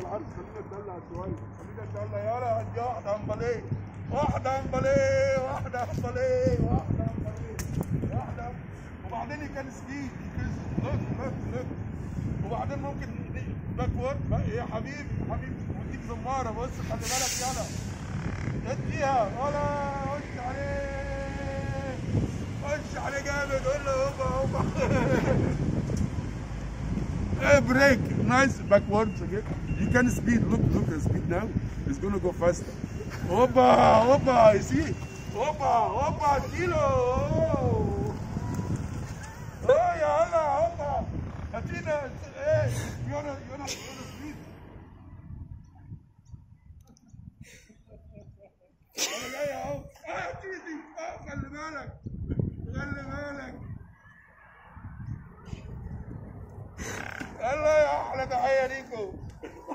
العرض خلينا ندلع شويه خلينا ندلع يلا هدي واحده امباليه واحده امباليه واحده امباليه واحده امباليه واحده وبعدين كان سبيد لوك لوك لوك وبعدين ممكن باكورد بقى يا حبيبي حبيبي وديك زماره بص خلي بالك يلا اديها ولا خش عليه خش عليه جامد قول له هوبا هوبا Hey, break. Nice backwards again. You can speed. Look, look at speed now. It's gonna go faster. Opa, opa, you see? Opa, opa, kilo. Oh, oh يا هلا opa. هاتينا ايه يونا يونا يونا speed. انا جاي اهو. اه تيجي. اه خلي بالك. خلي بالك. يلا يا احلى تحيه ليكم